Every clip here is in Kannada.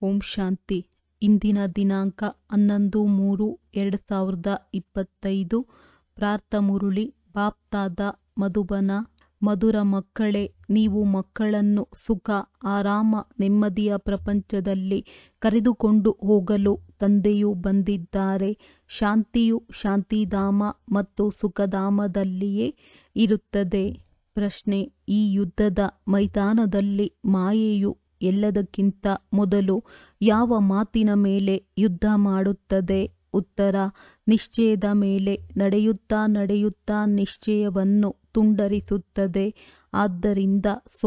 ಓಂ ಶಾಂತಿ ಇಂದಿನ ದಿನಾಂಕ ಹನ್ನೊಂದು ಮೂರು ಎರಡು ಸಾವಿರದ ಇಪ್ಪತ್ತೈದು ಪ್ರಾರ್ಥ ಮುರುಳಿ ಬಾಪ್ತಾದ ಮಧುಬನ ಮಧುರ ಮಕ್ಕಳೇ ನೀವು ಮಕ್ಕಳನ್ನು ಸುಖ ಆರಾಮ ನೆಮ್ಮದಿಯ ಪ್ರಪಂಚದಲ್ಲಿ ಕರೆದುಕೊಂಡು ಹೋಗಲು ತಂದೆಯು ಬಂದಿದ್ದಾರೆ ಶಾಂತಿಯು ಶಾಂತಿಧಾಮ ಮತ್ತು ಸುಖಧಾಮದಲ್ಲಿಯೇ ಇರುತ್ತದೆ ಪ್ರಶ್ನೆ ಈ ಯುದ್ಧದ ಮೈದಾನದಲ್ಲಿ ಮಾಯೆಯು ಎಲ್ಲದಕ್ಕಿಂತ ಮೊದಲು ಯಾವ ಮಾತಿನ ಮೇಲೆ ಯುದ್ಧ ಮಾಡುತ್ತದೆ ಉತ್ತರ ನಿಶ್ಚಯದ ಮೇಲೆ ನಡೆಯುತ್ತಾ ನಡೆಯುತ್ತಾ ನಿಶ್ಚಯವನ್ನು ತುಂಡರಿಸುತ್ತದೆ ಆದ್ದರಿಂದ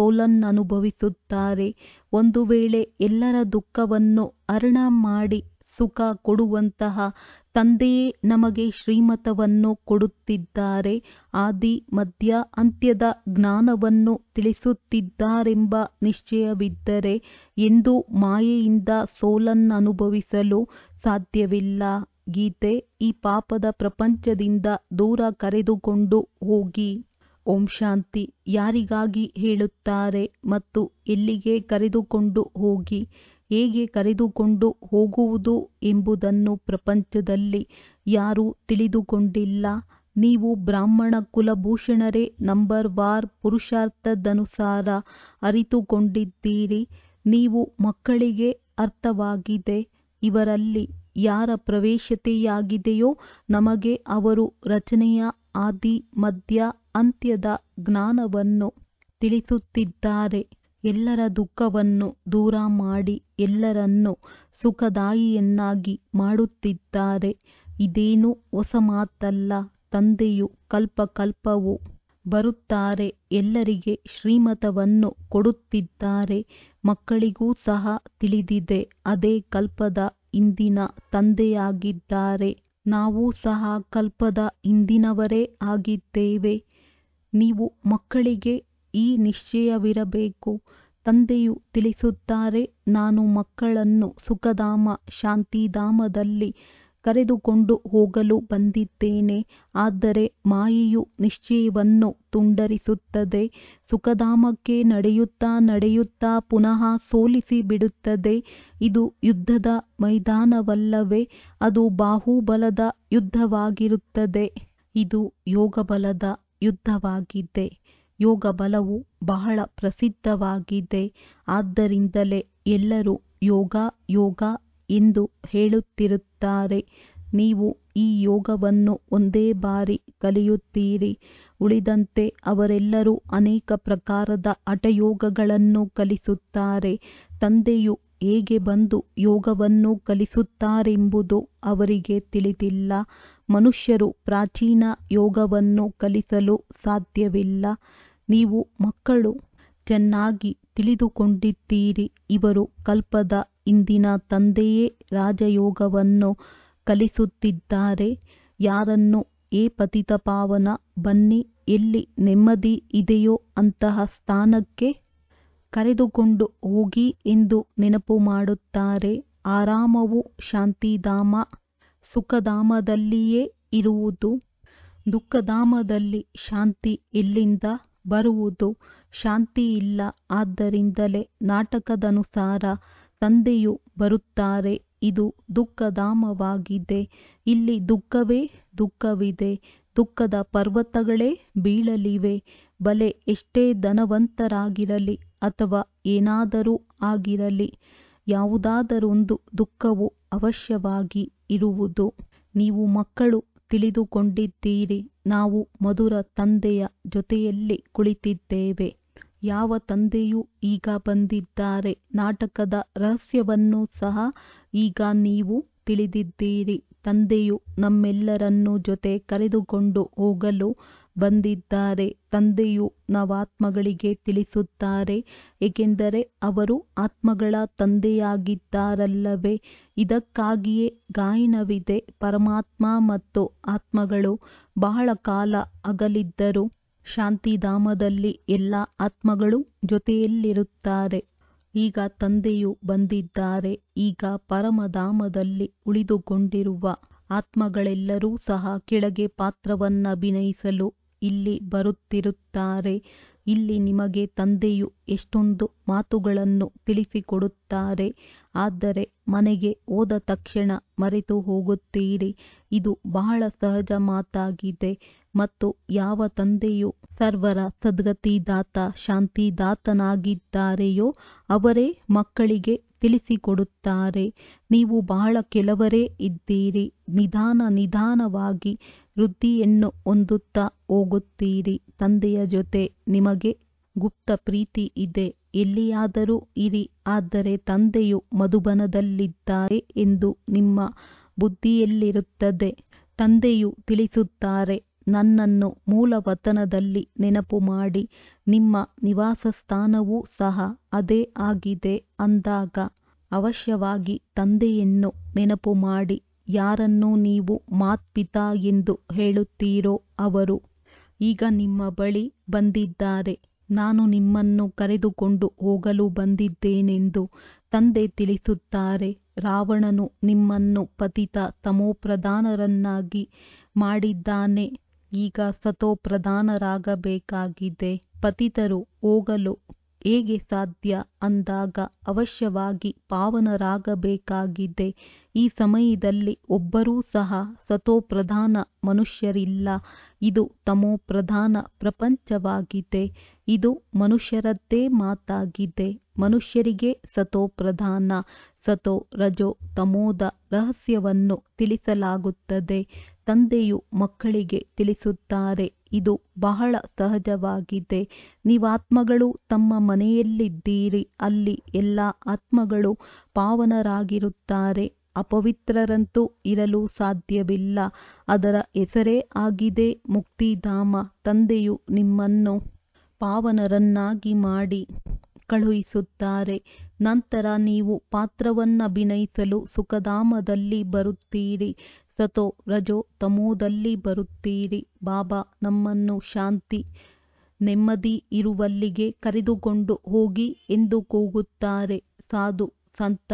ಸೋಲನ್ನನುಭವಿಸುತ್ತಾರೆ ಒಂದು ವೇಳೆ ಎಲ್ಲರ ದುಃಖವನ್ನು ಹರಣ ಮಾಡಿ ಸುಖ ಕೊಡುವಂತಹ ತಂದೆಯೇ ನಮಗೆ ಶ್ರೀಮತವನ್ನು ಕೊಡುತ್ತಿದ್ದಾರೆ ಆದಿ ಮಧ್ಯ ಅಂತ್ಯದ ಜ್ಞಾನವನ್ನು ತಿಳಿಸುತ್ತಿದ್ದಾರೆಂಬ ನಿಶ್ಚಯವಿದ್ದರೆ ಎಂದು ಮಾಯೆಯಿಂದ ಸೋಲನ್ನನುಭವಿಸಲು ಸಾಧ್ಯವಿಲ್ಲ ಗೀತೆ ಈ ಪಾಪದ ಪ್ರಪಂಚದಿಂದ ದೂರ ಕರೆದುಕೊಂಡು ಹೋಗಿ ಓಂ ಶಾಂತಿ ಯಾರಿಗಾಗಿ ಹೇಳುತ್ತಾರೆ ಮತ್ತು ಎಲ್ಲಿಗೆ ಕರೆದುಕೊಂಡು ಹೋಗಿ ಹೇಗೆ ಕರೆದುಕೊಂಡು ಹೋಗುವುದು ಎಂಬುದನ್ನು ಪ್ರಪಂಚದಲ್ಲಿ ಯಾರೂ ತಿಳಿದುಕೊಂಡಿಲ್ಲ ನೀವು ಬ್ರಾಹ್ಮಣ ಕುಲಭೂಷಣರೇ ನಂಬರ್ ವಾರ್ ಪುರುಷಾರ್ಥದನುಸಾರ ಅರಿತುಕೊಂಡಿದ್ದೀರಿ ನೀವು ಮಕ್ಕಳಿಗೆ ಅರ್ಥವಾಗಿದೆ ಇವರಲ್ಲಿ ಯಾರ ಪ್ರವೇಶತೆಯಾಗಿದೆಯೋ ನಮಗೆ ಅವರು ರಚನೆಯ ಆದಿ ಮಧ್ಯ ಅಂತ್ಯದ ಜ್ಞಾನವನ್ನು ತಿಳಿಸುತ್ತಿದ್ದಾರೆ ಎಲ್ಲರ ದುಃಖವನ್ನು ದೂರ ಮಾಡಿ ಎಲ್ಲರನ್ನೂ ಸುಖದಾಯಿಯನ್ನಾಗಿ ಮಾಡುತ್ತಿದ್ದಾರೆ ಇದೇನು ಹೊಸ ಮಾತಲ್ಲ ತಂದೆಯು ಕಲ್ಪಕಲ್ಪವೂ ಬರುತ್ತಾರೆ ಎಲ್ಲರಿಗೆ ಶ್ರೀಮತವನ್ನು ಕೊಡುತ್ತಿದ್ದಾರೆ ಮಕ್ಕಳಿಗೂ ಸಹ ತಿಳಿದಿದೆ ಅದೇ ಕಲ್ಪದ ಇಂದಿನ ತಂದೆಯಾಗಿದ್ದಾರೆ ನಾವು ಸಹ ಕಲ್ಪದ ಇಂದಿನವರೇ ಆಗಿದ್ದೇವೆ ನೀವು ಮಕ್ಕಳಿಗೆ ಈ ನಿಶ್ಚಯವಿರಬೇಕು ತಂದೆಯು ತಿಳಿಸುತ್ತಾರೆ ನಾನು ಮಕ್ಕಳನ್ನು ಸುಖಧಾಮ ಶಾಂತಿಧಾಮದಲ್ಲಿ ಕರೆದುಕೊಂಡು ಹೋಗಲು ಬಂದಿದ್ದೇನೆ ಆದರೆ ಮಾಯೆಯು ನಿಶ್ಚಯವನ್ನು ತುಂಡರಿಸುತ್ತದೆ ಸುಖಧಾಮಕ್ಕೆ ನಡೆಯುತ್ತಾ ನಡೆಯುತ್ತಾ ಪುನಃ ಸೋಲಿಸಿ ಬಿಡುತ್ತದೆ ಇದು ಯುದ್ಧದ ಮೈದಾನವಲ್ಲವೇ ಅದು ಬಾಹುಬಲದ ಯುದ್ಧವಾಗಿರುತ್ತದೆ ಇದು ಯೋಗಬಲದ ಯುದ್ಧವಾಗಿದೆ ಯೋಗ ಬಲವು ಬಹಳ ಪ್ರಸಿದ್ಧವಾಗಿದೆ ಆದ್ದರಿಂದಲೇ ಎಲ್ಲರೂ ಯೋಗ ಯೋಗ ಎಂದು ಹೇಳುತ್ತಿರುತ್ತಾರೆ ನೀವು ಈ ಯೋಗವನ್ನು ಒಂದೇ ಬಾರಿ ಕಲಿಯುತ್ತೀರಿ ಉಳಿದಂತೆ ಅವರೆಲ್ಲರೂ ಅನೇಕ ಪ್ರಕಾರದ ಹಠಯೋಗಗಳನ್ನು ಕಲಿಸುತ್ತಾರೆ ತಂದೆಯು ಹೇಗೆ ಬಂದು ಯೋಗವನ್ನು ಕಲಿಸುತ್ತಾರೆಂಬುದು ಅವರಿಗೆ ತಿಳಿದಿಲ್ಲ ಮನುಷ್ಯರು ಪ್ರಾಚೀನ ಯೋಗವನ್ನು ಕಲಿಸಲು ಸಾಧ್ಯವಿಲ್ಲ ನೀವು ಮಕ್ಕಳು ಚೆನ್ನಾಗಿ ತಿಳಿದುಕೊಂಡಿದ್ದೀರಿ ಇವರು ಕಲ್ಪದ ಇಂದಿನ ತಂದೆಯೇ ರಾಜಯೋಗವನ್ನು ಕಲಿಸುತ್ತಿದ್ದಾರೆ ಯಾರನ್ನು ಏ ಪತಿತಪಾವನ ಬನ್ನಿ ಎಲ್ಲಿ ನೆಮ್ಮದಿ ಇದೆಯೋ ಅಂತಹ ಸ್ಥಾನಕ್ಕೆ ಕರೆದುಕೊಂಡು ಹೋಗಿ ಎಂದು ನೆನಪು ಮಾಡುತ್ತಾರೆ ಆರಾಮವು ಶಾಂತಿಧಾಮ ಸುಖಧಾಮದಲ್ಲಿಯೇ ಇರುವುದು ದುಃಖಧಾಮದಲ್ಲಿ ಶಾಂತಿ ಎಲ್ಲಿಂದ ಬರುವುದು ಶಾಂತಿ ಇಲ್ಲ ಆದ್ದರಿಂದಲೇ ನಾಟಕದನುಸಾರ ತಂದೆಯು ಬರುತ್ತಾರೆ ಇದು ದುಃಖಧಾಮವಾಗಿದೆ ಇಲ್ಲಿ ದುಃಖವೇ ದುಃಖವಿದೆ ದುಃಖದ ಪರ್ವತಗಳೇ ಬೀಳಲಿವೆ ಬಲೆ ಎಷ್ಟೇ ಧನವಂತರಾಗಿರಲಿ ಅಥವಾ ಏನಾದರೂ ಆಗಿರಲಿ ಯಾವುದಾದರೊಂದು ದುಃಖವು ಅವಶ್ಯವಾಗಿ ಇರುವುದು ನೀವು ಮಕ್ಕಳು ತಿಳಿದುಕೊಂಡಿದ್ದೀರಿ ನಾವು ಮಧುರ ತಂದೆಯ ಜೊತೆಯಲ್ಲಿ ಕುಳಿತಿದ್ದೇವೆ ಯಾವ ತಂದೆಯೂ ಈಗ ಬಂದಿದ್ದಾರೆ ನಾಟಕದ ರಹಸ್ಯವನ್ನು ಸಹ ಈಗ ನೀವು ತಿಳಿದಿದ್ದೀರಿ ತಂದೆಯು ನಮ್ಮೆಲ್ಲರನ್ನೂ ಜೊತೆ ಕರೆದುಕೊಂಡು ಹೋಗಲು ಬಂದಿದ್ದಾರೆ ತಂದೆಯು ನವಾತ್ಮಗಳಿಗೆ ತಿಳಿಸುತ್ತಾರೆ ಏಕೆಂದರೆ ಅವರು ಆತ್ಮಗಳ ತಂದೆಯಾಗಿದ್ದಾರಲ್ಲವೇ ಇದಕ್ಕಾಗಿಯೇ ಗಾಯನವಿದೆ ಪರಮಾತ್ಮ ಮತ್ತು ಆತ್ಮಗಳು ಬಹಳ ಕಾಲ ಅಗಲಿದ್ದರು ಶಾಂತಿಧಾಮದಲ್ಲಿ ಎಲ್ಲ ಆತ್ಮಗಳು ಜೊತೆಯಲ್ಲಿರುತ್ತಾರೆ ಈಗ ತಂದೆಯು ಬಂದಿದ್ದಾರೆ ಈಗ ಪರಮಧಾಮದಲ್ಲಿ ಉಳಿದುಕೊಂಡಿರುವ ಆತ್ಮಗಳೆಲ್ಲರೂ ಸಹ ಕೆಳಗೆ ಪಾತ್ರವನ್ನಭಿನಯಿಸಲು ಇಲ್ಲಿ ಬರುತ್ತಿರುತ್ತಾರೆ ಇಲ್ಲಿ ನಿಮಗೆ ತಂದೆಯು ಎಷ್ಟೊಂದು ಮಾತುಗಳನ್ನು ತಿಳಿಸಿಕೊಡುತ್ತಾರೆ ಆದರೆ ಮನೆಗೆ ಹೋದ ತಕ್ಷಣ ಮರೆತು ಹೋಗುತ್ತೀರಿ ಇದು ಬಹಳ ಸಹಜ ಮಾತಾಗಿದೆ ಮತ್ತು ಯಾವ ತಂದೆಯು ಸರ್ವರ ಸದ್ಗತಿದಾತ ಶಾಂತಿದಾತನಾಗಿದ್ದಾರೆಯೋ ಅವರೇ ಮಕ್ಕಳಿಗೆ ತಿಳಿಸಿಕೊಡುತ್ತಾರೆ ನೀವು ಬಹಳ ಕೆಲವರೇ ಇದ್ದೀರಿ ನಿಧಾನ ನಿಧಾನವಾಗಿ ವೃದ್ಧಿಯನ್ನು ಹೊಂದುತ್ತಾ ಹೋಗುತ್ತೀರಿ ತಂದೆಯ ಜೊತೆ ನಿಮಗೆ ಗುಪ್ತ ಪ್ರೀತಿ ಇದೆ ಎಲ್ಲಿಯಾದರೂ ಇರಿ ಆದರೆ ತಂದೆಯು ಮಧುಬನದಲ್ಲಿದ್ದಾರೆ ಎಂದು ನಿಮ್ಮ ಬುದ್ಧಿಯಲ್ಲಿರುತ್ತದೆ ತಂದೆಯು ತಿಳಿಸುತ್ತಾರೆ ನನ್ನನ್ನು ಮೂಲ ವತನದಲ್ಲಿ ನೆನಪು ಮಾಡಿ ನಿಮ್ಮ ನಿವಾಸ ಸ್ಥಾನವೂ ಸಹ ಅದೇ ಆಗಿದೆ ಅಂದಾಗ ಅವಶ್ಯವಾಗಿ ತಂದೆಯನ್ನು ನೆನಪು ಮಾಡಿ ಯಾರನ್ನು ನೀವು ಮಾತ್ಪಿತಾ ಎಂದು ಹೇಳುತ್ತೀರೋ ಅವರು ಈಗ ನಿಮ್ಮ ಬಳಿ ಬಂದಿದ್ದಾರೆ ನಾನು ನಿಮ್ಮನ್ನು ಕರೆದುಕೊಂಡು ಹೋಗಲು ಬಂದಿದ್ದೇನೆಂದು ತಂದೆ ತಿಳಿಸುತ್ತಾರೆ ರಾವಣನು ನಿಮ್ಮನ್ನು ಪತಿತ ತಮೋಪ್ರಧಾನರನ್ನಾಗಿ ಮಾಡಿದ್ದಾನೆ ಈಗ ಸತೋಪ್ರಧಾನರಾಗಬೇಕಾಗಿದೆ ಪತಿತರು ಹೋಗಲು ಹೇಗೆ ಸಾಧ್ಯ ಅಂದಾಗ ಅವಶ್ಯವಾಗಿ ಪಾವನರಾಗಬೇಕಾಗಿದೆ ಈ ಸಮಯದಲ್ಲಿ ಒಬ್ಬರೂ ಸಹ ಸತೋಪ್ರಧಾನ ಮನುಷ್ಯರಿಲ್ಲ ಇದು ತಮೋಪ್ರಧಾನ ಪ್ರಪಂಚವಾಗಿದೆ ಇದು ಮನುಷ್ಯರದ್ದೇ ಮಾತಾಗಿದೆ ಮನುಷ್ಯರಿಗೆ ಸತೋಪ್ರಧಾನ ಸತೋ ರಜೋ ತಮೋದ ರಹಸ್ಯವನ್ನು ತಿಳಿಸಲಾಗುತ್ತದೆ ತಂದೆಯು ಮಕ್ಕಳಿಗೆ ತಿಳಿಸುತ್ತಾರೆ ಇದು ಬಹಳ ಸಹಜವಾಗಿದೆ ನೀವಾತ್ಮಗಳು ತಮ್ಮ ಮನೆಯಲ್ಲಿದ್ದೀರಿ ಅಲ್ಲಿ ಎಲ್ಲ ಆತ್ಮಗಳು ಪಾವನರಾಗಿರುತ್ತಾರೆ ಅಪವಿತ್ರರಂತೂ ಇರಲು ಸಾಧ್ಯವಿಲ್ಲ ಅದರ ಹೆಸರೇ ಆಗಿದೆ ಮುಕ್ತಿಧಾಮ ತಂದೆಯು ನಿಮ್ಮನ್ನು ಪಾವನರನ್ನಾಗಿ ಮಾಡಿ ಕಳುಹಿಸುತ್ತಾರೆ ನಂತರ ನೀವು ಪಾತ್ರವನ್ನಭಿನಯಿಸಲು ಸುಖಧಾಮದಲ್ಲಿ ಬರುತ್ತೀರಿ ಸತೋ ರಜೋ ತಮೋದಲ್ಲಿ ಬರುತ್ತೀರಿ ಬಾಬಾ ನಮ್ಮನ್ನು ಶಾಂತಿ ನೆಮ್ಮದಿ ಇರುವಲ್ಲಿಗೆ ಕರೆದುಕೊಂಡು ಹೋಗಿ ಎಂದು ಕೂಗುತ್ತಾರೆ ಸಾಧು ಸಂತ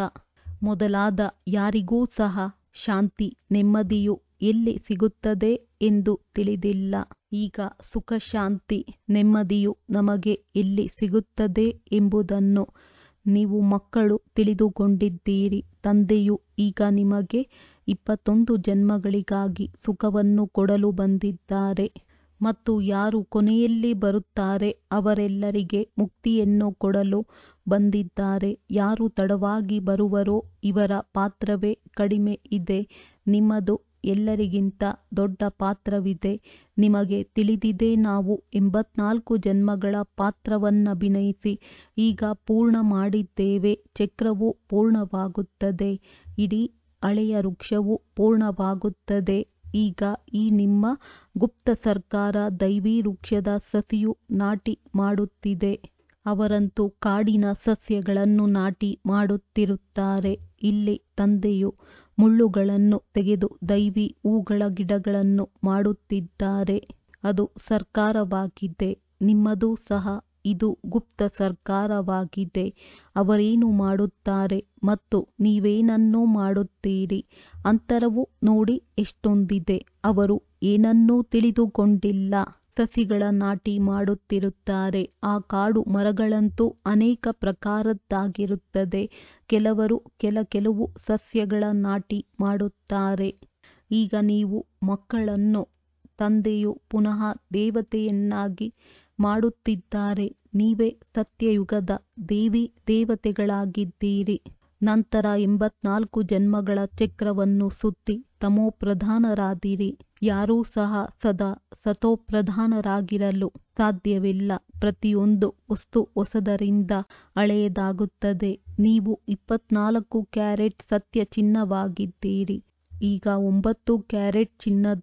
ಮೊದಲಾದ ಯಾರಿಗೂ ಸಹ ಶಾಂತಿ ನೆಮ್ಮದಿಯು ಎಲ್ಲಿ ಸಿಗುತ್ತದೆ ಎಂದು ತಿಳಿದಿಲ್ಲ ಈಗ ಸುಖ ಶಾಂತಿ ನೆಮ್ಮದಿಯು ನಮಗೆ ಎಲ್ಲಿ ಸಿಗುತ್ತದೆ ಎಂಬುದನ್ನು ನೀವು ಮಕ್ಕಳು ತಿಳಿದುಕೊಂಡಿದ್ದೀರಿ ತಂದೆಯು ಈಗ ನಿಮಗೆ ಇಪ್ಪತ್ತೊಂದು ಜನ್ಮಗಳಿಗಾಗಿ ಸುಖವನ್ನು ಕೊಡಲು ಬಂದಿದ್ದಾರೆ ಮತ್ತು ಯಾರು ಕೊನೆಯಲ್ಲಿ ಬರುತ್ತಾರೆ ಅವರೆಲ್ಲರಿಗೆ ಮುಕ್ತಿಯನ್ನು ಕೊಡಲು ಬಂದಿದ್ದಾರೆ ಯಾರು ತಡವಾಗಿ ಬರುವರೋ ಇವರ ಪಾತ್ರವೇ ಕಡಿಮೆ ಇದೆ ನಿಮ್ಮದು ಎಲ್ಲರಿಗಿಂತ ದೊಡ್ಡ ಪಾತ್ರವಿದೆ ನಿಮಗೆ ತಿಳಿದಿದೆ ನಾವು ಎಂಬತ್ನಾಲ್ಕು ಜನ್ಮಗಳ ಪಾತ್ರವನ್ನಭಿನಯಿಸಿ ಈಗ ಪೂರ್ಣ ಮಾಡಿದ್ದೇವೆ ಚಕ್ರವು ಪೂರ್ಣವಾಗುತ್ತದೆ ಇಡೀ ಹಳೆಯ ವೃಕ್ಷವು ಪೂರ್ಣವಾಗುತ್ತದೆ ಈಗ ಈ ನಿಮ್ಮ ಗುಪ್ತ ಸರ್ಕಾರ ದೈವಿ ವೃಕ್ಷದ ಸಸಿಯು ನಾಟಿ ಮಾಡುತ್ತಿದೆ ಅವರಂತೂ ಕಾಡಿನ ಸಸ್ಯಗಳನ್ನು ನಾಟಿ ಮಾಡುತ್ತಿರುತ್ತಾರೆ ಇಲ್ಲಿ ತಂದೆಯು ಮುಳ್ಳುಗಳನ್ನು ತೆಗೆದು ದೈವಿ ಹೂಗಳ ಗಿಡಗಳನ್ನು ಮಾಡುತ್ತಿದ್ದಾರೆ ಅದು ಸರ್ಕಾರವಾಗಿದೆ ನಿಮ್ಮದು ಸಹ ಇದು ಗುಪ್ತ ಸರ್ಕಾರವಾಗಿದೆ ಅವರೇನು ಮಾಡುತ್ತಾರೆ ಮತ್ತು ನೀವೇನನ್ನೋ ಮಾಡುತ್ತೀರಿ ಅಂತರವು ನೋಡಿ ಎಷ್ಟೊಂದಿದೆ ಅವರು ಏನನ್ನೂ ತಿಳಿದುಕೊಂಡಿಲ್ಲ ಸಸಿಗಳ ನಾಟಿ ಮಾಡುತ್ತಿರುತ್ತಾರೆ ಆ ಕಾಡು ಮರಗಳಂತೂ ಅನೇಕ ಪ್ರಕಾರದ್ದಾಗಿರುತ್ತದೆ ಕೆಲವರು ಕೆಲ ಕೆಲವು ಸಸ್ಯಗಳ ನಾಟಿ ಮಾಡುತ್ತಾರೆ ಈಗ ನೀವು ಮಕ್ಕಳನ್ನು ತಂದೆಯು ಪುನಃ ದೇವತೆಯನ್ನಾಗಿ ಮಾಡುತ್ತಿದ್ದಾರೆ ನೀವೇ ಸತ್ಯಯುಗದ ದೇವಿ ದೇವತೆಗಳಾಗಿದ್ದೀರಿ ನಂತರ ಎಂಬತ್ನಾಲ್ಕು ಜನ್ಮಗಳ ಚಕ್ರವನ್ನು ಸುತ್ತಿ ತಮೋಪ್ರಧಾನರಾದಿರಿ ಯಾರೂ ಸಹ ಸದಾ ಸತೋಪ್ರಧಾನರಾಗಿರಲು ಸಾಧ್ಯವಿಲ್ಲ ಪ್ರತಿಯೊಂದು ವಸ್ತು ಹೊಸದರಿಂದ ಹಳೆಯದಾಗುತ್ತದೆ ನೀವು ಇಪ್ಪತ್ನಾಲ್ಕು ಕ್ಯಾರೆಟ್ ಸತ್ಯ ಚಿನ್ನವಾಗಿದ್ದೀರಿ ಈಗ ಒಂಬತ್ತು ಕ್ಯಾರೆಟ್ ಚಿನ್ನದ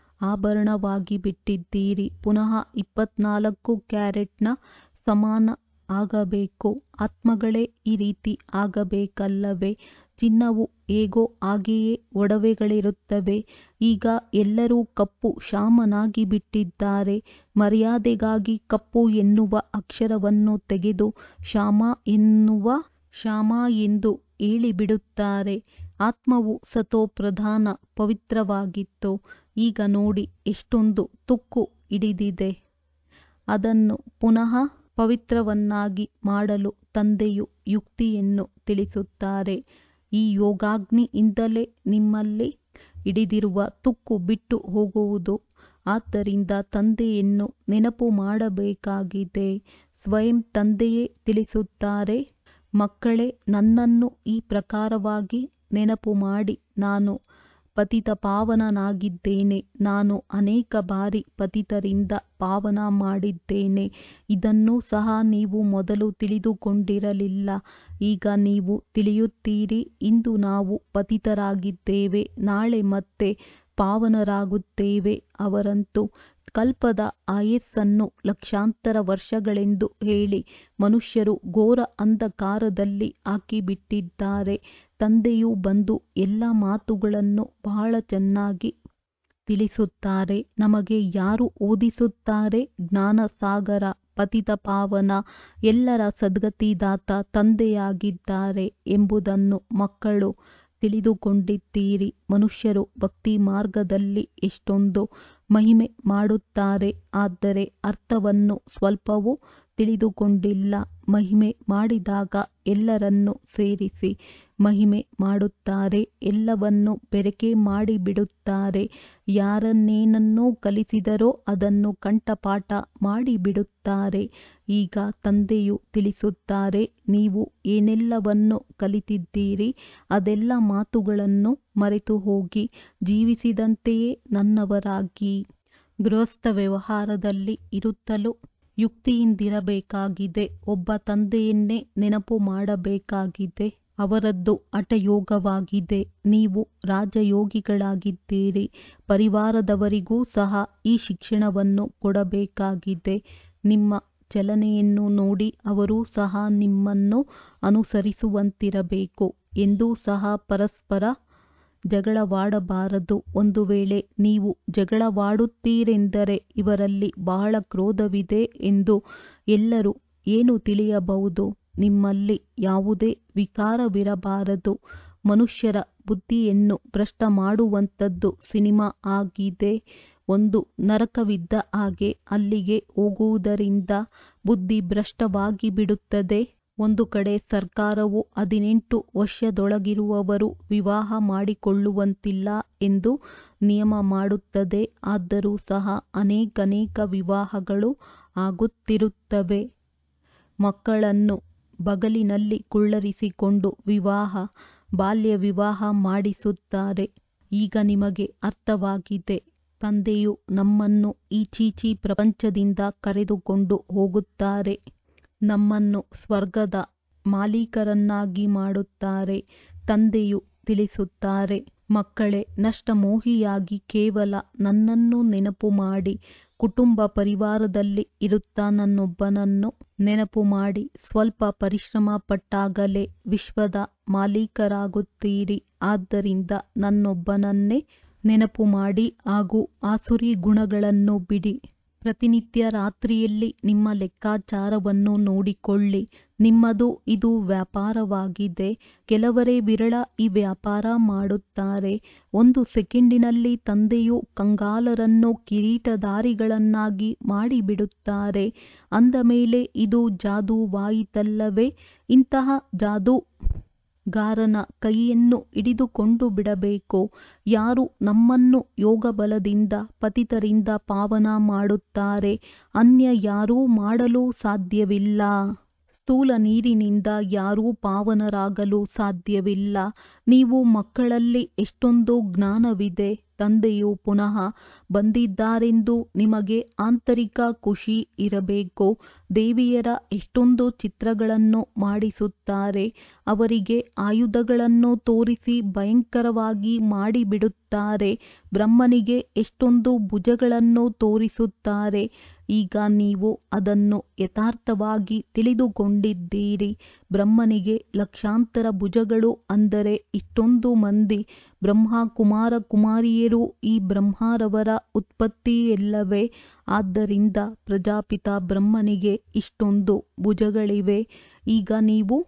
ಆಭರಣವಾಗಿ ಬಿಟ್ಟಿದ್ದೀರಿ ಪುನಃ ಇಪ್ಪತ್ನಾಲ್ಕು ಕ್ಯಾರೆಟ್ನ ಸಮಾನ ಆಗಬೇಕು ಆತ್ಮಗಳೇ ಈ ರೀತಿ ಆಗಬೇಕಲ್ಲವೇ ಚಿನ್ನವು ಹೇಗೋ ಹಾಗೆಯೇ ಒಡವೆಗಳಿರುತ್ತವೆ ಈಗ ಎಲ್ಲರೂ ಕಪ್ಪು ಶಾಮನಾಗಿ ಬಿಟ್ಟಿದ್ದಾರೆ ಮರ್ಯಾದೆಗಾಗಿ ಕಪ್ಪು ಎನ್ನುವ ಅಕ್ಷರವನ್ನು ತೆಗೆದು ಶಾಮ ಎನ್ನುವ ಶಾಮ ಎಂದು ಹೇಳಿಬಿಡುತ್ತಾರೆ ಆತ್ಮವು ಸತೋಪ್ರಧಾನ ಪವಿತ್ರವಾಗಿತ್ತು ಈಗ ನೋಡಿ ಎಷ್ಟೊಂದು ತುಕ್ಕು ಹಿಡಿದಿದೆ ಅದನ್ನು ಪುನಃ ಪವಿತ್ರವನ್ನಾಗಿ ಮಾಡಲು ತಂದೆಯು ಯುಕ್ತಿಯನ್ನು ತಿಳಿಸುತ್ತಾರೆ ಈ ಯೋಗಾಗ್ನಿಯಿಂದಲೇ ನಿಮ್ಮಲ್ಲಿ ಹಿಡಿದಿರುವ ತುಕ್ಕು ಬಿಟ್ಟು ಹೋಗುವುದು ಆದ್ದರಿಂದ ತಂದೆಯನ್ನು ನೆನಪು ಮಾಡಬೇಕಾಗಿದೆ ಸ್ವಯಂ ತಂದೆಯೇ ತಿಳಿಸುತ್ತಾರೆ ಮಕ್ಕಳೇ ನನ್ನನ್ನು ಈ ಪ್ರಕಾರವಾಗಿ ನೆನಪು ಮಾಡಿ ನಾನು ಪತಿತ ಪಾವನನಾಗಿದ್ದೇನೆ ನಾನು ಅನೇಕ ಬಾರಿ ಪತಿತರಿಂದ ಪಾವನ ಮಾಡಿದ್ದೇನೆ ಇದನ್ನೂ ಸಹ ನೀವು ಮೊದಲು ತಿಳಿದುಕೊಂಡಿರಲಿಲ್ಲ ಈಗ ನೀವು ತಿಳಿಯುತ್ತೀರಿ ಇಂದು ನಾವು ಪತಿತರಾಗಿದ್ದೇವೆ ನಾಳೆ ಮತ್ತೆ ಪಾವನರಾಗುತ್ತೇವೆ ಅವರಂತೂ ಕಲ್ಪದ ಆಯಸ್ಸನ್ನು ಲಕ್ಷಾಂತರ ವರ್ಷಗಳೆಂದು ಹೇಳಿ ಮನುಷ್ಯರು ಘೋರ ಅಂಧಕಾರದಲ್ಲಿ ಹಾಕಿಬಿಟ್ಟಿದ್ದಾರೆ ತಂದೆಯು ಬಂದು ಎಲ್ಲ ಮಾತುಗಳನ್ನು ಬಹಳ ಚೆನ್ನಾಗಿ ತಿಳಿಸುತ್ತಾರೆ ನಮಗೆ ಯಾರು ಓದಿಸುತ್ತಾರೆ ಜ್ಞಾನಸಾಗರ ಪತಿತ ಪಾವನ ಎಲ್ಲರ ಸದ್ಗತಿದಾತ ತಂದೆಯಾಗಿದ್ದಾರೆ ಎಂಬುದನ್ನು ಮಕ್ಕಳು ತಿಳಿದುಕೊಂಡಿದ್ದೀರಿ ಮನುಷ್ಯರು ಭಕ್ತಿ ಮಾರ್ಗದಲ್ಲಿ ಎಷ್ಟೊಂದು ಮಹಿಮೆ ಮಾಡುತ್ತಾರೆ ಆದರೆ ಅರ್ಥವನ್ನು ಸ್ವಲ್ಪವೂ ತಿಳಿದುಕೊಂಡಿಲ್ಲ ಮಹಿಮೆ ಮಾಡಿದಾಗ ಎಲ್ಲರನ್ನೂ ಸೇರಿಸಿ ಮಹಿಮೆ ಮಾಡುತ್ತಾರೆ ಎಲ್ಲವನ್ನೂ ಬೆರಕೆ ಮಾಡಿಬಿಡುತ್ತಾರೆ ಯಾರನ್ನೇನನ್ನು ಕಲಿಸಿದರೋ ಅದನ್ನು ಕಂಠಪಾಠ ಮಾಡಿಬಿಡುತ್ತಾರೆ ಈಗ ತಂದೆಯು ತಿಳಿಸುತ್ತಾರೆ ನೀವು ಏನೆಲ್ಲವನ್ನು ಕಲಿತಿದ್ದೀರಿ ಅದೆಲ್ಲ ಮಾತುಗಳನ್ನು ಮರೆತು ಹೋಗಿ ಜೀವಿಸಿದಂತೆಯೇ ನನ್ನವರಾಗಿ ಗೃಹಸ್ಥ ವ್ಯವಹಾರದಲ್ಲಿ ಇರುತ್ತಲೂ ಯುಕ್ತಿಯಿಂದಿರಬೇಕಾಗಿದೆ ಒಬ್ಬ ತಂದೆಯನ್ನೇ ನೆನಪು ಮಾಡಬೇಕಾಗಿದೆ ಅವರದ್ದು ಹಠಯೋಗವಾಗಿದೆ ನೀವು ರಾಜಯೋಗಿಗಳಾಗಿದ್ದೀರಿ ಪರಿವಾರದವರಿಗೂ ಸಹ ಈ ಶಿಕ್ಷಣವನ್ನು ಕೊಡಬೇಕಾಗಿದೆ ನಿಮ್ಮ ಚಲನೆಯನ್ನು ನೋಡಿ ಅವರೂ ಸಹ ನಿಮ್ಮನ್ನು ಅನುಸರಿಸುವಂತಿರಬೇಕು ಎಂದೂ ಸಹ ಪರಸ್ಪರ ಜಗಳವಾಡಬಾರದು ಒಂದು ವೇಳೆ ನೀವು ಜಗಳವಾಡುತ್ತೀರೆಂದರೆ ಇವರಲ್ಲಿ ಬಹಳ ಕ್ರೋಧವಿದೆ ಎಂದು ಎಲ್ಲರೂ ಏನು ತಿಳಿಯಬಹುದು ನಿಮ್ಮಲ್ಲಿ ಯಾವುದೇ ವಿಕಾರವಿರಬಾರದು ಮನುಷ್ಯರ ಬುದ್ಧಿಯನ್ನು ಭ್ರಷ್ಟ ಮಾಡುವಂಥದ್ದು ಸಿನಿಮಾ ಆಗಿದೆ ಒಂದು ನರಕವಿದ್ದ ಹಾಗೆ ಅಲ್ಲಿಗೆ ಹೋಗುವುದರಿಂದ ಬುದ್ಧಿ ಭ್ರಷ್ಟವಾಗಿಬಿಡುತ್ತದೆ ಒಂದು ಕಡೆ ಸರ್ಕಾರವು ಹದಿನೆಂಟು ವರ್ಷದೊಳಗಿರುವವರು ವಿವಾಹ ಮಾಡಿಕೊಳ್ಳುವಂತಿಲ್ಲ ಎಂದು ನಿಯಮ ಮಾಡುತ್ತದೆ ಆದರೂ ಸಹ ಅನೇಕನೇಕ ವಿವಾಹಗಳು ಆಗುತ್ತಿರುತ್ತವೆ ಮಕ್ಕಳನ್ನು ಬಗಲಿನಲ್ಲಿ ಕುಳ್ಳರಿಸಿಕೊಂಡು ವಿವಾಹ ಬಾಲ್ಯ ವಿವಾಹ ಮಾಡಿಸುತ್ತಾರೆ ಈಗ ನಿಮಗೆ ಅರ್ಥವಾಗಿದೆ ತಂದೆಯು ನಮ್ಮನ್ನು ಈ ಚೀಚಿ ಪ್ರಪಂಚದಿಂದ ಕರೆದುಕೊಂಡು ಹೋಗುತ್ತಾರೆ ನಮ್ಮನ್ನು ಸ್ವರ್ಗದ ಮಾಲೀಕರನ್ನಾಗಿ ಮಾಡುತ್ತಾರೆ ತಂದೆಯು ತಿಳಿಸುತ್ತಾರೆ ಮಕ್ಕಳೇ ನಷ್ಟಮೋಹಿಯಾಗಿ ಕೇವಲ ನನ್ನನ್ನು ನೆನಪು ಮಾಡಿ ಕುಟುಂಬ ಪರಿವಾರದಲ್ಲಿ ಇರುತ್ತಾ ನನ್ನೊಬ್ಬನನ್ನು ನೆನಪು ಮಾಡಿ ಸ್ವಲ್ಪ ಪರಿಶ್ರಮ ಪಟ್ಟಾಗಲೇ ವಿಶ್ವದ ಮಾಲೀಕರಾಗುತ್ತೀರಿ ಆದ್ದರಿಂದ ನನ್ನೊಬ್ಬನನ್ನೇ ನೆನಪು ಮಾಡಿ ಹಾಗೂ ಆಸುರಿ ಗುಣಗಳನ್ನು ಬಿಡಿ ಪ್ರತಿನಿತ್ಯ ರಾತ್ರಿಯಲ್ಲಿ ನಿಮ್ಮ ಲೆಕ್ಕಾಚಾರವನ್ನು ನೋಡಿಕೊಳ್ಳಿ ನಿಮ್ಮದು ಇದು ವ್ಯಾಪಾರವಾಗಿದೆ ಕೆಲವರೇ ವಿರಳ ಈ ವ್ಯಾಪಾರ ಮಾಡುತ್ತಾರೆ ಒಂದು ಸೆಕೆಂಡಿನಲ್ಲಿ ತಂದೆಯು ಕಂಗಾಲರನ್ನು ಕಿರೀಟಧಾರಿಗಳನ್ನಾಗಿ ಮಾಡಿಬಿಡುತ್ತಾರೆ ಅಂದ ಮೇಲೆ ಇದು ಜಾದೂವಾಯಿತಲ್ಲವೇ ಇಂತಹ ಜಾದೂಗಾರನ ಕೈಯನ್ನು ಹಿಡಿದುಕೊಂಡು ಬಿಡಬೇಕು ಯಾರು ನಮ್ಮನ್ನು ಯೋಗಬಲದಿಂದ ಪತಿತರಿಂದ ಪಾವನ ಮಾಡುತ್ತಾರೆ ಅನ್ಯ ಯಾರೂ ಮಾಡಲು ಸಾಧ್ಯವಿಲ್ಲ ಸ್ಥೂಲ ನೀರಿನಿಂದ ಯಾರೂ ಪಾವನರಾಗಲು ಸಾಧ್ಯವಿಲ್ಲ ನೀವು ಮಕ್ಕಳಲ್ಲಿ ಎಷ್ಟೊಂದು ಜ್ಞಾನವಿದೆ ತಂದೆಯು ಪುನಃ ಬಂದಿದ್ದಾರೆಂದು ನಿಮಗೆ ಆಂತರಿಕ ಖುಷಿ ಇರಬೇಕು ದೇವಿಯರ ಎಷ್ಟೊಂದು ಚಿತ್ರಗಳನ್ನು ಮಾಡಿಸುತ್ತಾರೆ ಅವರಿಗೆ ಆಯುಧಗಳನ್ನು ತೋರಿಸಿ ಭಯಂಕರವಾಗಿ ಮಾಡಿಬಿಡುತ್ತಾರೆ ಬ್ರಹ್ಮನಿಗೆ ಎಷ್ಟೊಂದು ಭುಜಗಳನ್ನು ತೋರಿಸುತ್ತಾರೆ ಈಗ ನೀವು ಅದನ್ನು ಯಥಾರ್ಥವಾಗಿ ತಿಳಿದುಕೊಂಡಿದ್ದೀರಿ ಬ್ರಹ್ಮನಿಗೆ ಲಕ್ಷಾಂತರ ಭುಜಗಳು ಅಂದರೆ ಇಷ್ಟೊಂದು ಮಂದಿ ಬ್ರಹ್ಮ ಕುಮಾರ ಕುಮಾರಿಯರು ಈ ಬ್ರಹ್ಮರವರ ಉತ್ಪತ್ತಿಯಲ್ಲವೇ ಆದ್ದರಿಂದ ಪ್ರಜಾಪಿತ ಬ್ರಹ್ಮನಿಗೆ ಇಷ್ಟೊಂದು ಭುಜಗಳಿವೆ ಈಗ ನೀವು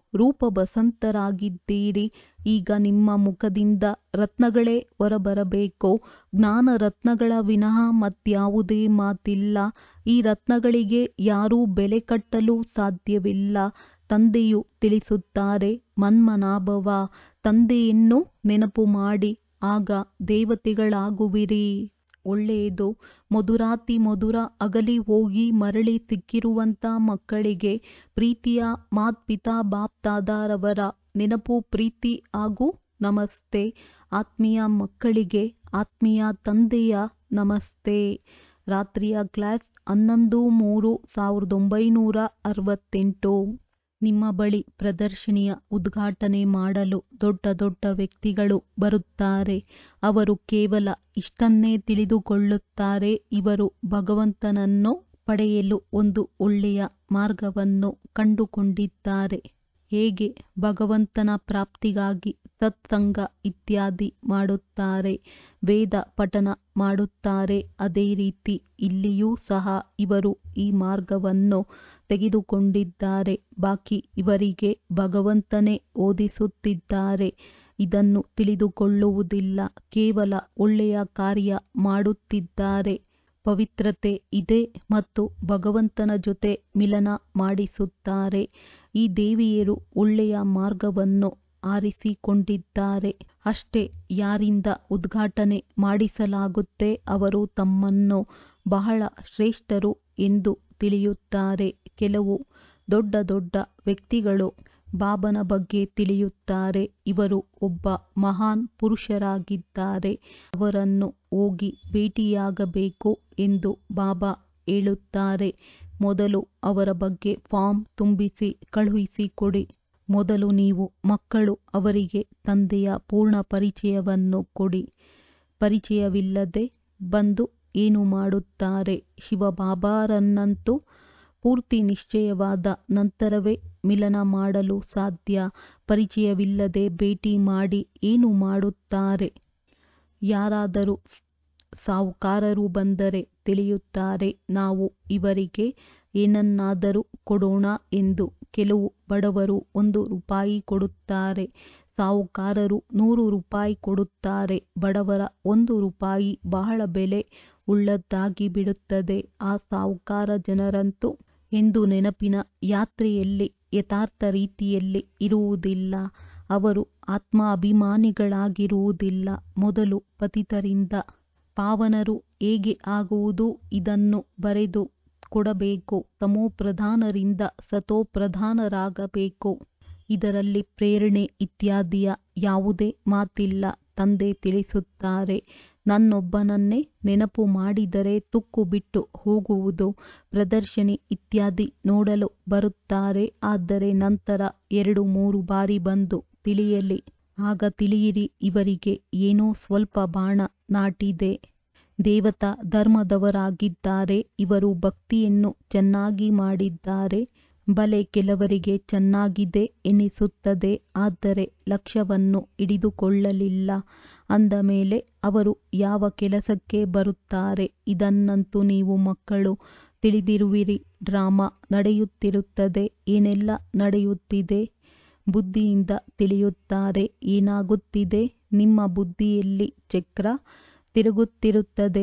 ರೂಪಬಸಂತರಾಗಿದ್ದೀರಿ ಈಗ ನಿಮ್ಮ ಮುಖದಿಂದ ರತ್ನಗಳೇ ಹೊರಬರಬೇಕು ಜ್ಞಾನ ರತ್ನಗಳ ವಿನಃ ಮತ್ಯಾವುದೇ ಮಾತಿಲ್ಲ ಈ ರತ್ನಗಳಿಗೆ ಯಾರೂ ಬೆಲೆ ಕಟ್ಟಲು ಸಾಧ್ಯವಿಲ್ಲ ತಂದೆಯು ತಿಳಿಸುತ್ತಾರೆ ಮನ್ಮನಾಭವ ತಂದೆಯನ್ನು ನೆನಪು ಮಾಡಿ ಆಗ ದೇವತೆಗಳಾಗುವಿರಿ ಒಳ್ಳೆಯದು ಮಧುರಾತಿ ಮಧುರ ಅಗಲಿ ಹೋಗಿ ಮರಳಿ ಸಿಕ್ಕಿರುವಂತ ಮಕ್ಕಳಿಗೆ ಪ್ರೀತಿಯ ಮಾತ್ಪಿತಾ ಬಾಪ್ತಾದಾರವರ ನೆನಪು ಪ್ರೀತಿ ಹಾಗೂ ನಮಸ್ತೆ ಆತ್ಮೀಯ ಮಕ್ಕಳಿಗೆ ಆತ್ಮೀಯ ತಂದೆಯ ನಮಸ್ತೆ ರಾತ್ರಿಯ ಕ್ಲಾಸ್ ಹನ್ನೊಂದು ಮೂರು ಸಾವಿರದ ಒಂಬೈನೂರ ಅರವತ್ತೆಂಟು ನಿಮ್ಮ ಬಳಿ ಪ್ರದರ್ಶನಿಯ ಉದ್ಘಾಟನೆ ಮಾಡಲು ದೊಡ್ಡ ದೊಡ್ಡ ವ್ಯಕ್ತಿಗಳು ಬರುತ್ತಾರೆ ಅವರು ಕೇವಲ ಇಷ್ಟನ್ನೇ ತಿಳಿದುಕೊಳ್ಳುತ್ತಾರೆ ಇವರು ಭಗವಂತನನ್ನು ಪಡೆಯಲು ಒಂದು ಒಳ್ಳೆಯ ಮಾರ್ಗವನ್ನು ಕಂಡುಕೊಂಡಿದ್ದಾರೆ ಹೇಗೆ ಭಗವಂತನ ಪ್ರಾಪ್ತಿಗಾಗಿ ಸತ್ಸಂಗ ಇತ್ಯಾದಿ ಮಾಡುತ್ತಾರೆ ವೇದ ಪಠನ ಮಾಡುತ್ತಾರೆ ಅದೇ ರೀತಿ ಇಲ್ಲಿಯೂ ಸಹ ಇವರು ಈ ಮಾರ್ಗವನ್ನು ತೆಗೆದುಕೊಂಡಿದ್ದಾರೆ ಬಾಕಿ ಇವರಿಗೆ ಭಗವಂತನೇ ಓದಿಸುತ್ತಿದ್ದಾರೆ ಇದನ್ನು ತಿಳಿದುಕೊಳ್ಳುವುದಿಲ್ಲ ಕೇವಲ ಒಳ್ಳೆಯ ಕಾರ್ಯ ಮಾಡುತ್ತಿದ್ದಾರೆ ಪವಿತ್ರತೆ ಇದೆ ಮತ್ತು ಭಗವಂತನ ಜೊತೆ ಮಿಲನ ಮಾಡಿಸುತ್ತಾರೆ ಈ ದೇವಿಯರು ಒಳ್ಳೆಯ ಮಾರ್ಗವನ್ನು ಆರಿಸಿಕೊಂಡಿದ್ದಾರೆ ಅಷ್ಟೇ ಯಾರಿಂದ ಉದ್ಘಾಟನೆ ಮಾಡಿಸಲಾಗುತ್ತೆ ಅವರು ತಮ್ಮನ್ನು ಬಹಳ ಶ್ರೇಷ್ಠರು ಎಂದು ತಿಳಿಯುತ್ತಾರೆ ಕೆಲವು ದೊಡ್ಡ ದೊಡ್ಡ ವ್ಯಕ್ತಿಗಳು ಬಾಬನ ಬಗ್ಗೆ ತಿಳಿಯುತ್ತಾರೆ ಇವರು ಒಬ್ಬ ಮಹಾನ್ ಪುರುಷರಾಗಿದ್ದಾರೆ ಅವರನ್ನು ಹೋಗಿ ಭೇಟಿಯಾಗಬೇಕು ಎಂದು ಬಾಬಾ ಹೇಳುತ್ತಾರೆ ಮೊದಲು ಅವರ ಬಗ್ಗೆ ಫಾರ್ಮ್ ತುಂಬಿಸಿ ಕಳುಹಿಸಿಕೊಡಿ ಮೊದಲು ನೀವು ಮಕ್ಕಳು ಅವರಿಗೆ ತಂದೆಯ ಪೂರ್ಣ ಪರಿಚಯವನ್ನು ಕೊಡಿ ಪರಿಚಯವಿಲ್ಲದೆ ಬಂದು ಏನು ಮಾಡುತ್ತಾರೆ ಶಿವಬಾಬಾರನ್ನಂತೂ ಪೂರ್ತಿ ನಿಶ್ಚಯವಾದ ನಂತರವೇ ಮಿಲನ ಮಾಡಲು ಸಾಧ್ಯ ಪರಿಚಯವಿಲ್ಲದೆ ಭೇಟಿ ಮಾಡಿ ಏನು ಮಾಡುತ್ತಾರೆ ಯಾರಾದರೂ ಸಾಹುಕಾರರು ಬಂದರೆ ತಿಳಿಯುತ್ತಾರೆ ನಾವು ಇವರಿಗೆ ಏನನ್ನಾದರೂ ಕೊಡೋಣ ಎಂದು ಕೆಲವು ಬಡವರು ಒಂದು ರೂಪಾಯಿ ಕೊಡುತ್ತಾರೆ ಸಾಹುಕಾರರು ನೂರು ರೂಪಾಯಿ ಕೊಡುತ್ತಾರೆ ಬಡವರ ಒಂದು ರೂಪಾಯಿ ಬಹಳ ಬೆಲೆ ಉಳ್ಳದ್ದಾಗಿ ಬಿಡುತ್ತದೆ ಆ ಸಾಹುಕಾರ ಜನರಂತೂ ಎಂದು ನೆನಪಿನ ಯಾತ್ರೆಯಲ್ಲಿ ಯಥಾರ್ಥ ರೀತಿಯಲ್ಲಿ ಇರುವುದಿಲ್ಲ ಅವರು ಆತ್ಮ ಅಭಿಮಾನಿಗಳಾಗಿರುವುದಿಲ್ಲ ಮೊದಲು ಪತಿತರಿಂದ ಪಾವನರು ಹೇಗೆ ಆಗುವುದು ಇದನ್ನು ಬರೆದು ಕೊಡಬೇಕು ತಮೋಪ್ರಧಾನರಿಂದ ಸತೋಪ್ರಧಾನರಾಗಬೇಕು ಇದರಲ್ಲಿ ಪ್ರೇರಣೆ ಇತ್ಯಾದಿಯ ಯಾವುದೇ ಮಾತಿಲ್ಲ ತಂದೆ ತಿಳಿಸುತ್ತಾರೆ ನನ್ನೊಬ್ಬನನ್ನೇ ನೆನಪು ಮಾಡಿದರೆ ತುಕ್ಕು ಬಿಟ್ಟು ಹೋಗುವುದು ಪ್ರದರ್ಶನಿ ಇತ್ಯಾದಿ ನೋಡಲು ಬರುತ್ತಾರೆ ಆದರೆ ನಂತರ ಎರಡು ಮೂರು ಬಾರಿ ಬಂದು ತಿಳಿಯಲಿ ಆಗ ತಿಳಿಯಿರಿ ಇವರಿಗೆ ಏನೋ ಸ್ವಲ್ಪ ಬಾಣ ನಾಟಿದೆ ದೇವತಾ ಧರ್ಮದವರಾಗಿದ್ದಾರೆ ಇವರು ಭಕ್ತಿಯನ್ನು ಚೆನ್ನಾಗಿ ಮಾಡಿದ್ದಾರೆ ಬಲೆ ಕೆಲವರಿಗೆ ಚೆನ್ನಾಗಿದೆ ಎನಿಸುತ್ತದೆ ಆದರೆ ಲಕ್ಷ್ಯವನ್ನು ಹಿಡಿದುಕೊಳ್ಳಲಿಲ್ಲ ಅಂದ ಮೇಲೆ ಅವರು ಯಾವ ಕೆಲಸಕ್ಕೆ ಬರುತ್ತಾರೆ ಇದನ್ನಂತೂ ನೀವು ಮಕ್ಕಳು ತಿಳಿದಿರುವಿರಿ ಡ್ರಾಮಾ ನಡೆಯುತ್ತಿರುತ್ತದೆ ಏನೆಲ್ಲ ನಡೆಯುತ್ತಿದೆ ಬುದ್ಧಿಯಿಂದ ತಿಳಿಯುತ್ತಾರೆ ಏನಾಗುತ್ತಿದೆ ನಿಮ್ಮ ಬುದ್ಧಿಯಲ್ಲಿ ಚಕ್ರ ತಿರುಗುತ್ತಿರುತ್ತದೆ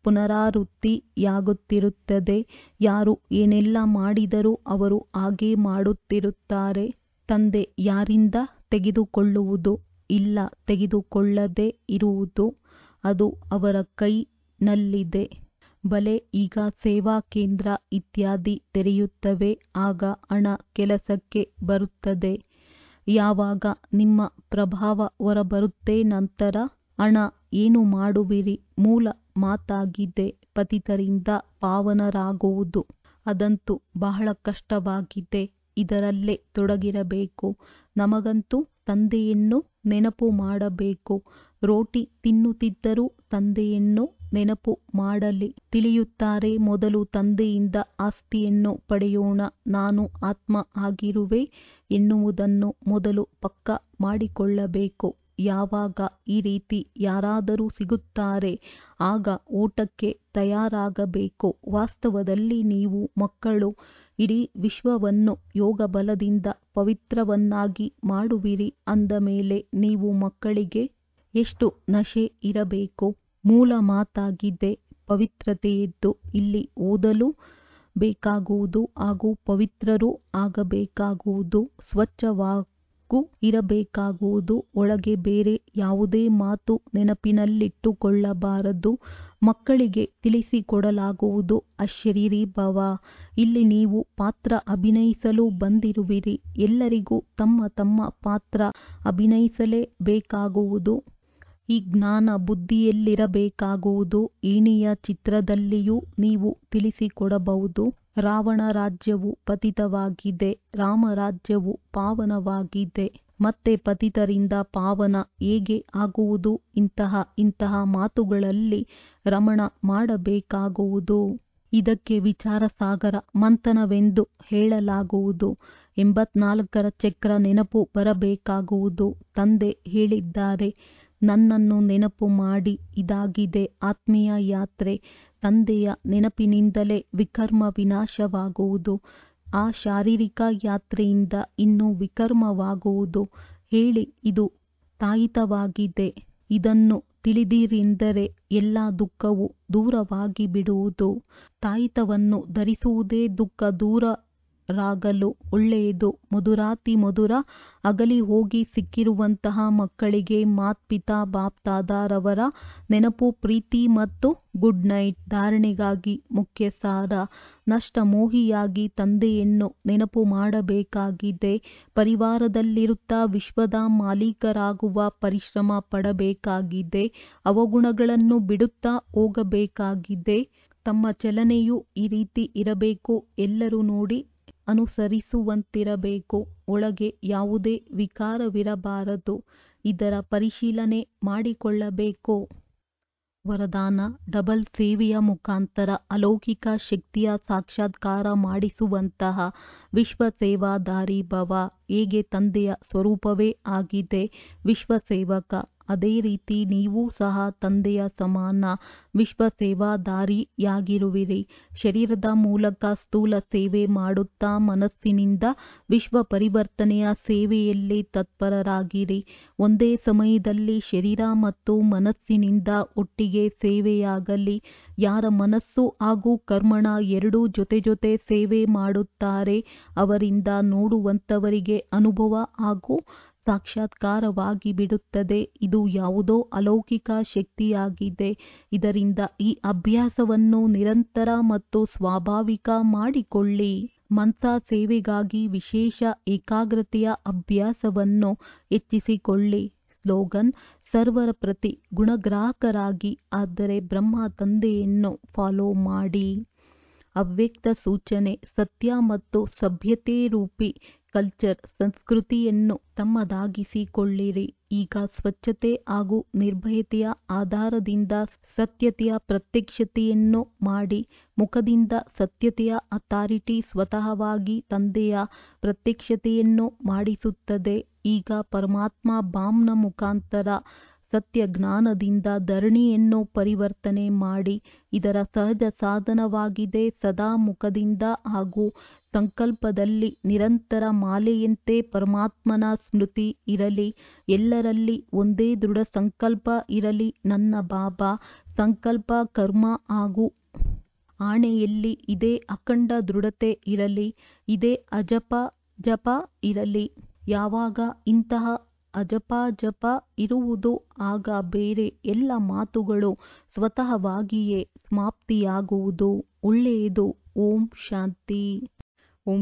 ಪುನರಾವೃತ್ತಿಯಾಗುತ್ತಿರುತ್ತದೆ ಯಾರು ಏನೆಲ್ಲ ಮಾಡಿದರೂ ಅವರು ಹಾಗೇ ಮಾಡುತ್ತಿರುತ್ತಾರೆ ತಂದೆ ಯಾರಿಂದ ತೆಗೆದುಕೊಳ್ಳುವುದು ಇಲ್ಲ ತೆಗೆದುಕೊಳ್ಳದೇ ಇರುವುದು ಅದು ಅವರ ಕೈನಲ್ಲಿದೆ ಬಲೆ ಈಗ ಸೇವಾ ಕೇಂದ್ರ ಇತ್ಯಾದಿ ತೆರೆಯುತ್ತವೆ ಆಗ ಹಣ ಕೆಲಸಕ್ಕೆ ಬರುತ್ತದೆ ಯಾವಾಗ ನಿಮ್ಮ ಪ್ರಭಾವ ಹೊರಬರುತ್ತೆ ನಂತರ ಹಣ ಏನು ಮಾಡುವಿರಿ ಮೂಲ ಮಾತಾಗಿದೆ ಪತಿತರಿಂದ ಪಾವನರಾಗುವುದು ಅದಂತೂ ಬಹಳ ಕಷ್ಟವಾಗಿದೆ ಇದರಲ್ಲೇ ತೊಡಗಿರಬೇಕು ನಮಗಂತೂ ತಂದೆಯನ್ನು ನೆನಪು ಮಾಡಬೇಕು ರೋಟಿ ತಿನ್ನುತ್ತಿದ್ದರೂ ತಂದೆಯನ್ನು ನೆನಪು ಮಾಡಲಿ ತಿಳಿಯುತ್ತಾರೆ ಮೊದಲು ತಂದೆಯಿಂದ ಆಸ್ತಿಯನ್ನು ಪಡೆಯೋಣ ನಾನು ಆತ್ಮ ಆಗಿರುವೆ ಎನ್ನುವುದನ್ನು ಮೊದಲು ಪಕ್ಕ ಮಾಡಿಕೊಳ್ಳಬೇಕು ಯಾವಾಗ ಈ ರೀತಿ ಯಾರಾದರೂ ಸಿಗುತ್ತಾರೆ ಆಗ ಓಟಕ್ಕೆ ತಯಾರಾಗಬೇಕು ವಾಸ್ತವದಲ್ಲಿ ನೀವು ಮಕ್ಕಳು ಇಡೀ ವಿಶ್ವವನ್ನು ಯೋಗಬಲದಿಂದ ಪವಿತ್ರವನ್ನಾಗಿ ಮಾಡುವಿರಿ ಅಂದ ಮೇಲೆ ನೀವು ಮಕ್ಕಳಿಗೆ ಎಷ್ಟು ನಶೆ ಇರಬೇಕು ಮೂಲ ಮಾತಾಗಿದೆ ಪವಿತ್ರತೆಯದ್ದು ಇಲ್ಲಿ ಓದಲು ಬೇಕಾಗುವುದು ಹಾಗೂ ಪವಿತ್ರರೂ ಆಗಬೇಕಾಗುವುದು ಸ್ವಚ್ಛವಾಗೂ ಇರಬೇಕಾಗುವುದು ಒಳಗೆ ಬೇರೆ ಯಾವುದೇ ಮಾತು ನೆನಪಿನಲ್ಲಿಟ್ಟುಕೊಳ್ಳಬಾರದು ಮಕ್ಕಳಿಗೆ ತಿಳಿಸಿಕೊಡಲಾಗುವುದು ಅಶರೀರಿ ಭವ ಇಲ್ಲಿ ನೀವು ಪಾತ್ರ ಅಭಿನಯಿಸಲು ಬಂದಿರುವಿರಿ ಎಲ್ಲರಿಗೂ ತಮ್ಮ ತಮ್ಮ ಪಾತ್ರ ಅಭಿನಯಿಸಲೇ ಬೇಕಾಗುವುದು ಈ ಜ್ಞಾನ ಬುದ್ಧಿಯಲ್ಲಿರಬೇಕಾಗುವುದು ಏಣಿಯ ಚಿತ್ರದಲ್ಲಿಯೂ ನೀವು ತಿಳಿಸಿಕೊಡಬಹುದು ರಾವಣ ರಾಜ್ಯವು ಪತಿತವಾಗಿದೆ ರಾಮರಾಜ್ಯವು ಪಾವನವಾಗಿದೆ ಮತ್ತೆ ಪತಿತರಿಂದ ಪಾವನ ಹೇಗೆ ಆಗುವುದು ಇಂತಹ ಇಂತಹ ಮಾತುಗಳಲ್ಲಿ ರಮಣ ಮಾಡಬೇಕಾಗುವುದು ಇದಕ್ಕೆ ವಿಚಾರ ಸಾಗರ ಮಂಥನವೆಂದು ಹೇಳಲಾಗುವುದು ಎಂಬತ್ನಾಲ್ಕರ ಚಕ್ರ ನೆನಪು ಬರಬೇಕಾಗುವುದು ತಂದೆ ಹೇಳಿದ್ದಾರೆ ನನ್ನನ್ನು ನೆನಪು ಮಾಡಿ ಇದಾಗಿದೆ ಆತ್ಮೀಯ ಯಾತ್ರೆ ತಂದೆಯ ನೆನಪಿನಿಂದಲೇ ವಿಕರ್ಮ ವಿನಾಶವಾಗುವುದು ಆ ಶಾರೀರಿಕ ಯಾತ್ರೆಯಿಂದ ಇನ್ನೂ ವಿಕರ್ಮವಾಗುವುದು ಹೇಳಿ ಇದು ತಾಯಿತವಾಗಿದೆ ಇದನ್ನು ತಿಳಿದಿರೆಂದರೆ ಎಲ್ಲ ದುಃಖವು ದೂರವಾಗಿ ಬಿಡುವುದು ತಾಯಿತವನ್ನು ಧರಿಸುವುದೇ ದುಃಖ ದೂರರಾಗಲು ಒಳ್ಳೆಯದು ಮಧುರಾತಿ ಮಧುರ ಅಗಲಿ ಹೋಗಿ ಸಿಕ್ಕಿರುವಂತಹ ಮಕ್ಕಳಿಗೆ ಮಾತ್ಪಿತಾ ಬಾಪ್ತಾದಾರವರ ನೆನಪು ಪ್ರೀತಿ ಮತ್ತು ಗುಡ್ ನೈಟ್ ಧಾರಣೆಗಾಗಿ ಮುಖ್ಯ ಸಾರ ನಷ್ಟ ಮೋಹಿಯಾಗಿ ತಂದೆಯನ್ನು ನೆನಪು ಮಾಡಬೇಕಾಗಿದೆ ಪರಿವಾರದಲ್ಲಿರುತ್ತಾ ವಿಶ್ವದ ಮಾಲೀಕರಾಗುವ ಪರಿಶ್ರಮ ಪಡಬೇಕಾಗಿದೆ ಅವಗುಣಗಳನ್ನು ಬಿಡುತ್ತಾ ಹೋಗಬೇಕಾಗಿದೆ ತಮ್ಮ ಚಲನೆಯು ಈ ರೀತಿ ಇರಬೇಕು ಎಲ್ಲರೂ ನೋಡಿ ಅನುಸರಿಸುವಂತಿರಬೇಕು ಒಳಗೆ ಯಾವುದೇ ವಿಕಾರವಿರಬಾರದು ಇದರ ಪರಿಶೀಲನೆ ಮಾಡಿಕೊಳ್ಳಬೇಕು ವರದಾನ ಡಬಲ್ ಸೇವೆಯ ಮುಖಾಂತರ ಅಲೌಕಿಕ ಶಕ್ತಿಯ ಸಾಕ್ಷಾತ್ಕಾರ ಮಾಡಿಸುವಂತಹ ವಿಶ್ವ ಸೇವಾದಾರಿ ಭವ ಹೇಗೆ ತಂದೆಯ ಸ್ವರೂಪವೇ ಆಗಿದೆ ವಿಶ್ವ ಸೇವಕ ಅದೇ ರೀತಿ ನೀವೂ ಸಹ ತಂದೆಯ ಸಮಾನ ವಿಶ್ವ ಸೇವಾದಾರಿಯಾಗಿರುವಿರಿ ಶರೀರದ ಮೂಲಕ ಸ್ಥೂಲ ಸೇವೆ ಮಾಡುತ್ತಾ ಮನಸ್ಸಿನಿಂದ ವಿಶ್ವ ಪರಿವರ್ತನೆಯ ಸೇವೆಯಲ್ಲಿ ತತ್ಪರರಾಗಿರಿ ಒಂದೇ ಸಮಯದಲ್ಲಿ ಶರೀರ ಮತ್ತು ಮನಸ್ಸಿನಿಂದ ಒಟ್ಟಿಗೆ ಸೇವೆಯಾಗಲಿ ಯಾರ ಮನಸ್ಸು ಹಾಗೂ ಕರ್ಮಣ ಎರಡೂ ಜೊತೆ ಜೊತೆ ಸೇವೆ ಮಾಡುತ್ತಾರೆ ಅವರಿಂದ ನೋಡುವಂತವರಿಗೆ ಅನುಭವ ಹಾಗೂ ಸಾಕ್ಷಾತ್ಕಾರವಾಗಿ ಬಿಡುತ್ತದೆ ಇದು ಯಾವುದೋ ಅಲೌಕಿಕ ಶಕ್ತಿಯಾಗಿದೆ ಇದರಿಂದ ಈ ಅಭ್ಯಾಸವನ್ನು ನಿರಂತರ ಮತ್ತು ಸ್ವಾಭಾವಿಕ ಮಾಡಿಕೊಳ್ಳಿ ಮನ್ಸಾ ಸೇವೆಗಾಗಿ ವಿಶೇಷ ಏಕಾಗ್ರತೆಯ ಅಭ್ಯಾಸವನ್ನು ಹೆಚ್ಚಿಸಿಕೊಳ್ಳಿ ಸ್ಲೋಗನ್ ಸರ್ವರ ಪ್ರತಿ ಗುಣಗ್ರಾಹಕರಾಗಿ ಆದರೆ ಬ್ರಹ್ಮ ತಂದೆಯನ್ನು ಫಾಲೋ ಮಾಡಿ ಅವ್ಯಕ್ತ ಸೂಚನೆ ಸತ್ಯ ಮತ್ತು ಸಭ್ಯತೆ ರೂಪಿ ಕಲ್ಚರ್ ಸಂಸ್ಕೃತಿಯನ್ನು ತಮ್ಮದಾಗಿಸಿಕೊಳ್ಳಿರಿ ಈಗ ಸ್ವಚ್ಛತೆ ಹಾಗೂ ನಿರ್ಭಯತೆಯ ಆಧಾರದಿಂದ ಸತ್ಯತೆಯ ಪ್ರತ್ಯಕ್ಷತೆಯನ್ನು ಮಾಡಿ ಮುಖದಿಂದ ಸತ್ಯತೆಯ ಅಥಾರಿಟಿ ಸ್ವತಃವಾಗಿ ತಂದೆಯ ಪ್ರತ್ಯಕ್ಷತೆಯನ್ನು ಮಾಡಿಸುತ್ತದೆ ಈಗ ಪರಮಾತ್ಮ ಬಾಮ್ನ ಮುಖಾಂತರ ಸತ್ಯ ಜ್ಞಾನದಿಂದ ಧರಣಿಯನ್ನು ಪರಿವರ್ತನೆ ಮಾಡಿ ಇದರ ಸಹಜ ಸಾಧನವಾಗಿದೆ ಸದಾ ಮುಖದಿಂದ ಹಾಗೂ ಸಂಕಲ್ಪದಲ್ಲಿ ನಿರಂತರ ಮಾಲೆಯಂತೆ ಪರಮಾತ್ಮನ ಸ್ಮೃತಿ ಇರಲಿ ಎಲ್ಲರಲ್ಲಿ ಒಂದೇ ದೃಢ ಸಂಕಲ್ಪ ಇರಲಿ ನನ್ನ ಬಾಬಾ ಸಂಕಲ್ಪ ಕರ್ಮ ಹಾಗೂ ಆಣೆಯಲ್ಲಿ ಇದೇ ಅಖಂಡ ದೃಢತೆ ಇರಲಿ ಇದೇ ಅಜಪ ಜಪ ಇರಲಿ ಯಾವಾಗ ಇಂತಹ ಅಜಪಾಜಪ ಇರುವುದು ಆಗ ಬೇರೆ ಎಲ್ಲ ಮಾತುಗಳು ಸ್ವತಃವಾಗಿಯೇ ಸಮಾಪ್ತಿಯಾಗುವುದು ಒಳ್ಳೆಯದು ಓಂ ಶಾಂತಿ